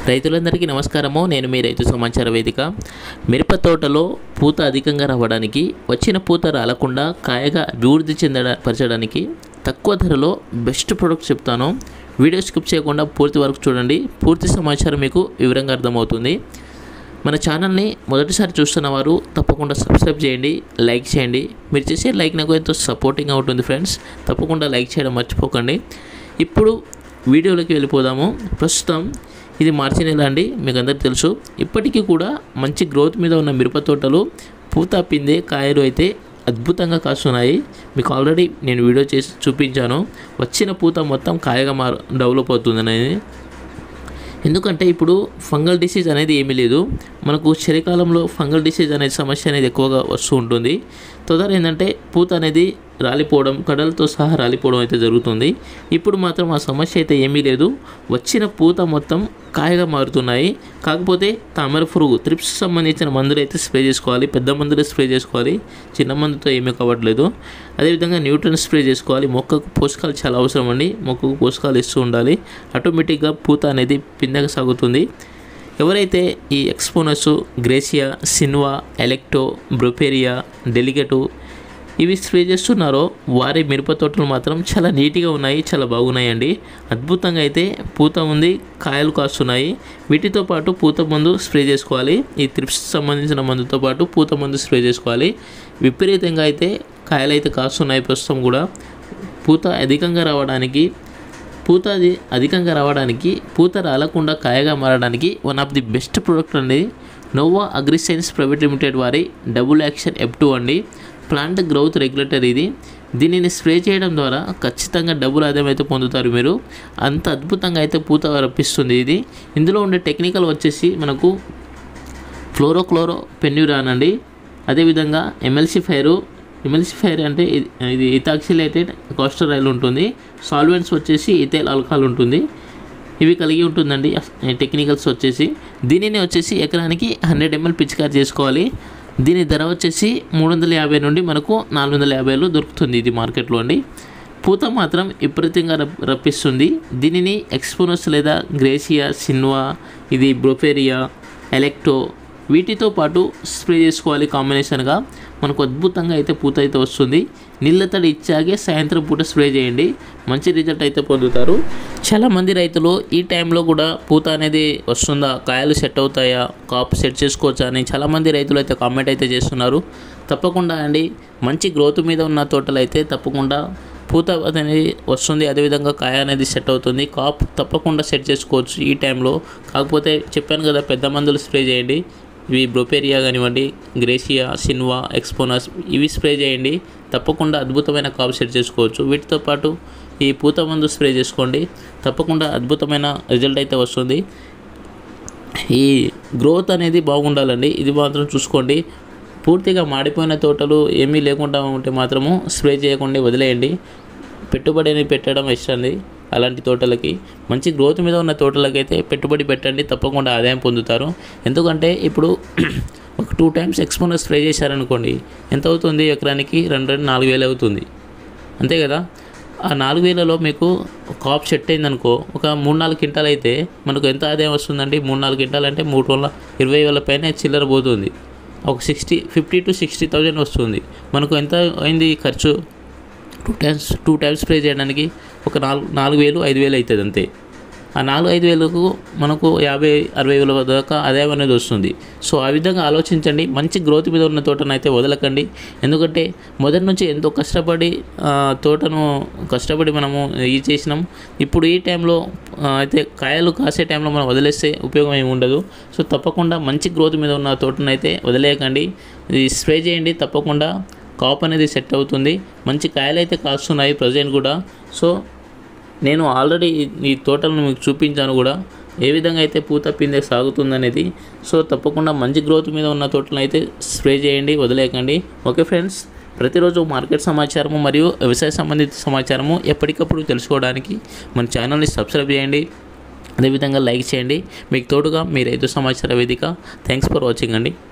రైతులందరికీ నమస్కారము నేను మీ రైతు సమాచార వేదిక మిరప తోటలో పూత అధికంగా రావడానికి వచ్చిన పూత రాలకుండా కాయగా అభివృద్ధి చెందడ పరచడానికి తక్కువ ధరలో బెస్ట్ ప్రొడక్ట్ చెప్తాను వీడియో స్కిప్ చేయకుండా పూర్తి వరకు చూడండి పూర్తి సమాచారం మీకు వివరంగా అర్థమవుతుంది మన ఛానల్ని మొదటిసారి చూస్తున్న వారు తప్పకుండా సబ్స్క్రైబ్ చేయండి లైక్ చేయండి మీరు చేసే లైక్ నాకు ఎంతో సపోర్టింగ్గా ఉంటుంది ఫ్రెండ్స్ తప్పకుండా లైక్ చేయడం మర్చిపోకండి ఇప్పుడు వీడియోలోకి వెళ్ళిపోదాము ప్రస్తుతం ఇది మార్చి నెల అండి మీకు అందరికీ తెలుసు ఇప్పటికీ కూడా మంచి గ్రోత్ మీద ఉన్న మిరప తోటలు పూత పిందే కాయలు అయితే అద్భుతంగా కాస్తున్నాయి మీకు ఆల్రెడీ నేను వీడియో చేసి చూపించాను వచ్చిన పూత మొత్తం కాయగా మారు డెవలప్ అవుతుంది అనేది ఎందుకంటే ఇప్పుడు ఫంగల్ డిసీజ్ అనేది ఏమీ లేదు మనకు చలికాలంలో ఫంగల్ డిసీజ్ అనే సమస్య అనేది ఎక్కువగా వస్తూ ఉంటుంది తొందర ఏంటంటే పూత అనేది రాలిపోవడం కడలతో సహా రాలిపోవడం అయితే జరుగుతుంది ఇప్పుడు మాత్రం ఆ సమస్య అయితే ఏమీ లేదు వచ్చిన పూత మొత్తం కాయగా మారుతున్నాయి కాకపోతే తామర పురుగు త్రిప్స్ సంబంధించిన మందులు అయితే స్ప్రే చేసుకోవాలి పెద్ద మందులు స్ప్రే చేసుకోవాలి చిన్న మందుతో ఏమీ కావట్లేదు అదేవిధంగా న్యూట్రన్ స్ప్రే చేసుకోవాలి మొక్కకు పోషకాలు చాలా అవసరం అండి మొక్కకు పోషకాలు ఇస్తూ ఉండాలి ఆటోమేటిక్గా పూత అనేది పిందెగా సాగుతుంది ఎవరైతే ఈ ఎక్స్పోనస్ గ్రేసియా సిన్వా ఎలెక్టో బ్రొపేరియా డెలిగేటు ఇవి స్ప్రే చేస్తున్నారో వారి మిరప తోటలు మాత్రం చాలా నీట్గా ఉన్నాయి చాలా బాగున్నాయండి అద్భుతంగా అయితే పూత ఉంది కాయలు కాస్తున్నాయి వీటితో పాటు పూత మందు స్ప్రే చేసుకోవాలి ఈ త్రిప్స్ సంబంధించిన మందుతో పాటు పూత మందు స్ప్రే చేసుకోవాలి విపరీతంగా అయితే కాయలు అయితే కాస్తున్నాయి ప్రస్తుతం కూడా పూత అధికంగా రావడానికి పూత అది అధికంగా రావడానికి పూత రాలకుండా కాయగా మారడానికి one of the best product అండి నోవా అగ్రిసైన్స్ ప్రైవేట్ లిమిటెడ్ వారి డబుల్ యాక్షన్ ఎఫ్ టూ అండి ప్లాంట్ గ్రోత్ రెగ్యులేటర్ ఇది దీనిని స్ప్రే చేయడం ద్వారా ఖచ్చితంగా డబుల్ ఆదాయం అయితే పొందుతారు మీరు అంత అద్భుతంగా అయితే పూత రప్పిస్తుంది ఇది ఇందులో ఉండే టెక్నికల్ వచ్చేసి మనకు ఫ్లోరోక్లోరో పెన్యూరాన్ అండి అదేవిధంగా ఎమ్ఎల్సి ఫైరు ఎమ్ఎల్సి ఫైర్ అంటే ఇది- ఇది ఇథాక్సిలేటెడ్ కాస్టర్ ఆయిల్ ఉంటుంది సాల్వెంట్స్ వచ్చేసి ఇథైల్ ఆల్కహాల్ ఉంటుంది ఇవి కలిగి ఉంటుందండి ఈ టెక్నికల్స్ వచ్చేసి దీనిని వచ్చేసి ఎకరానికి హండ్రెడ్ ఎంఎల్ పిచికారి చేసుకోవాలి దీని ధర వచ్చేసి మూడు వందల యాభై నుండి మనకు నాలుగు వందల యాభైలో దొరుకుతుంది ఇది మార్కెట్లో అండి పూత మాత్రం విపరీతంగా రప్ రప్పిస్తుంది దీనిని ఎక్స్పోనస్ లేదా గ్రేసియా సిన్వా ఇది బ్రొఫేరియా ఎలెక్టో వీటితో పాటు స్ప్రే చేసుకోవాలి కాంబినేషన్గా మనకు అద్భుతంగా అయితే పూత అయితే వస్తుంది నీళ్ళ తడి ఇచ్చాకే సాయంత్రం పూట స్ప్రే చేయండి మంచి రిజల్ట్ అయితే పొందుతారు చాలామంది రైతులు ఈ టైంలో కూడా పూత అనేది వస్తుందా కాయలు సెట్ అవుతాయా కాపు సెట్ చేసుకోవచ్చా అని చాలామంది రైతులు అయితే కామెంట్ అయితే చేస్తున్నారు తప్పకుండా అండి మంచి గ్రోత్ మీద ఉన్న తోటలు అయితే తప్పకుండా పూత అనేది వస్తుంది అదేవిధంగా కాయ అనేది సెట్ అవుతుంది కాప్ తప్పకుండా సెట్ చేసుకోవచ్చు ఈ టైంలో కాకపోతే చెప్పాను కదా పెద్ద మందులు స్ప్రే చేయండి ఇవి బ్రొపేరియా కానివ్వండి గ్రేషియా సిన్వా ఎక్స్పోనస్ ఇవి స్ప్రే చేయండి తప్పకుండా అద్భుతమైన కాపు సెట్ చేసుకోవచ్చు వీటితో పాటు ఈ పూత మందు స్ప్రే చేసుకోండి తప్పకుండా అద్భుతమైన రిజల్ట్ అయితే వస్తుంది ఈ గ్రోత్ అనేది బాగుండాలండి ఇది మాత్రం చూసుకోండి పూర్తిగా మాడిపోయిన తోటలు ఏమీ లేకుండా ఉంటే మాత్రము స్ప్రే చేయకుండా వదిలేయండి పెట్టుబడిని పెట్టడం ఇష్టండి అలాంటి తోటలకి మంచి గ్రోత్ మీద ఉన్న తోటలకైతే పెట్టుబడి పెట్టండి తప్పకుండా ఆదాయం పొందుతారు ఎందుకంటే ఇప్పుడు ఒక టూ టైమ్స్ ఎక్స్పోనర్ స్ప్రే చేశారనుకోండి ఎంత అవుతుంది ఎకరానికి రెండు రెండు నాలుగు వేలు అవుతుంది అంతే కదా ఆ నాలుగు వేలలో మీకు కాప్ సెట్ అయిందనుకో ఒక మూడు నాలుగు క్వింటాలు అయితే మనకు ఎంత ఆదాయం వస్తుందండి మూడు నాలుగు క్వింటాలు అంటే మూడు వందల ఇరవై వేల పైన చిల్లర పోతుంది ఒక sixty fifty to sixty thousand వస్తుంది మనకు ఎంత అయింది ఖర్చు two times two times spray చేయడానికి ఒక నాలుగు నాలుగు వేలు ఐదు వేలు అవుతుంది అంతే ఆ నాలుగు ఐదు వేలకు మనకు యాభై అరవై వేల దాకా ఆదాయం అనేది వస్తుంది సో ఆ విధంగా ఆలోచించండి మంచి గ్రోత్ మీద ఉన్న తోటను అయితే వదలకండి ఎందుకంటే మొదటి నుంచి ఎంతో కష్టపడి ఆ, తోటను కష్టపడి మనము ఇది చేసినాం ఇప్పుడు ఈ టైంలో ఆ, అయితే కాయలు కాసే టైంలో మనం వదిలేస్తే ఉపయోగం ఏమి ఉండదు సో తప్పకుండా మంచి గ్రోత్ మీద ఉన్న తోటను అయితే వదిలేయకండి ఇది స్ప్రే చేయండి తప్పకుండా కాప్ అనేది సెట్ అవుతుంది మంచి కాయలు అయితే కాస్తున్నాయి ప్రజెంట్ కూడా సో నేను ఆల్రెడీ ఈ- ఈ తోటలను మీకు చూపించాను కూడా ఏ విధంగా అయితే పూత పిందె సాగుతుందనేది సో తప్పకుండా మంచి గ్రోత్ మీద ఉన్న తోటలను అయితే స్ప్రే చేయండి వదిలేయకండి ఓకే ఫ్రెండ్స్ ప్రతిరోజు మార్కెట్ సమాచారము మరియు వ్యవసాయ సంబంధిత సమాచారము ఎప్పటికప్పుడు తెలుసుకోవడానికి మన ఛానల్ని సబ్స్క్రైబ్ చేయండి అదేవిధంగా లైక్ చేయండి మీకు తోడుగా మీ రైతు సమాచార వేదిక థ్యాంక్స్ ఫర్ వాచింగ్ అండి